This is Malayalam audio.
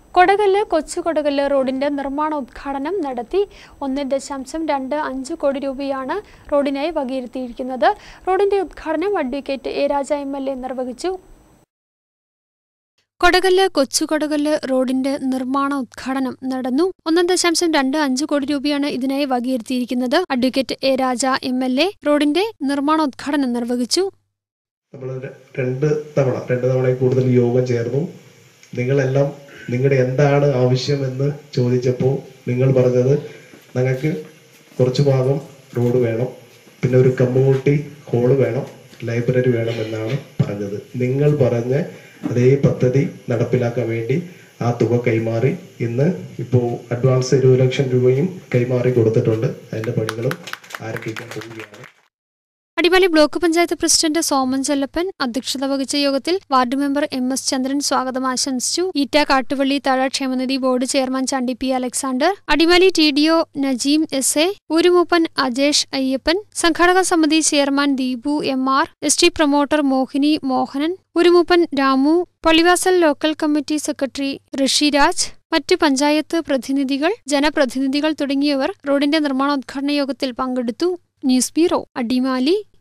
കൊടകല്ല് കൊച്ചു കൊടകല്ല് റോഡിന്റെ നിർമ്മാണോദ്ഘാടനം നടത്തി ഒന്ന് ദശാംശം രണ്ട് അഞ്ച് കോടി രൂപയാണ് റോഡിനായി വകയിരുത്തിയിരിക്കുന്നത് റോഡിന്റെ ഉദ്ഘാടനം advocate A Raja M L A നിർവഹിച്ചു കൊടകല്ല് കൊച്ചു കൊടകല്ല് റോഡിന്റെ നിർമ്മാണ ഉദ്ഘാടനം നടന്നു ഒന്ന് ദശാംശം രണ്ട് അഞ്ച് കോടി രൂപയാണ് ഇതിനായി വകയിരുത്തിയിരിക്കുന്നത് advocate A Raja M L A റോഡിന്റെ നിർമ്മാണോദ്ഘാടനം നിർവഹിച്ചു നമ്മൾ രണ്ട് തവണ രണ്ട് തവണയിൽ കൂടുതൽ യോഗം ചേർന്നു നിങ്ങളെല്ലാം നിങ്ങളുടെ എന്താണ് ആവശ്യമെന്ന് ചോദിച്ചപ്പോൾ നിങ്ങൾ പറഞ്ഞത് ഞങ്ങൾക്ക് കുറച്ച് ഭാഗം റോഡ് വേണം പിന്നെ ഒരു കമ്മ്യൂണിറ്റി ഹോള് വേണം ലൈബ്രറി വേണം എന്നാണ് പറഞ്ഞത് നിങ്ങൾ പറഞ്ഞ അതേ പദ്ധതി നടപ്പിലാക്കാൻ വേണ്ടി ആ തുക കൈമാറി ഇന്ന് ഇപ്പോൾ അഡ്വാൻസ് ഇരുപത് ലക്ഷം രൂപയും കൈമാറി കൊടുത്തിട്ടുണ്ട് അതിന്റെ പണികളും ആരംഭിക്കാൻ പോവുകയാണ് അടിമാലി ബ്ലോക്ക് പഞ്ചായത്ത് പ്രസിഡന്റ് സോമൻ ചെല്ലപ്പൻ അധ്യക്ഷത വഹിച്ച യോഗത്തിൽ ward member M S Chandran സ്വാഗതം ആശംസിച്ചു ഈറ്റ കാട്ടുവള്ളി താഴ ക്ഷേമനിധി board chairman Chandy P Alexander Adimali T D O Najeem S A ഊരുമൂപ്പൻ അജേഷ് അയ്യപ്പൻ സംഘാടക സമിതി chairman Deepu M R S T promoter Mohini Mohanan ഉരുമൂപ്പൻ Ramu Pallivasal local committee secretary Rishiraj മറ്റ് പഞ്ചായത്ത് പ്രതിനിധികൾ ജനപ്രതിനിധികൾ തുടങ്ങിയവർ റോഡിന്റെ നിർമ്മാണോദ്ഘാടന യോഗത്തിൽ പങ്കെടുത്തു ന്യൂസ് ബ്യൂറോ അടിമാലി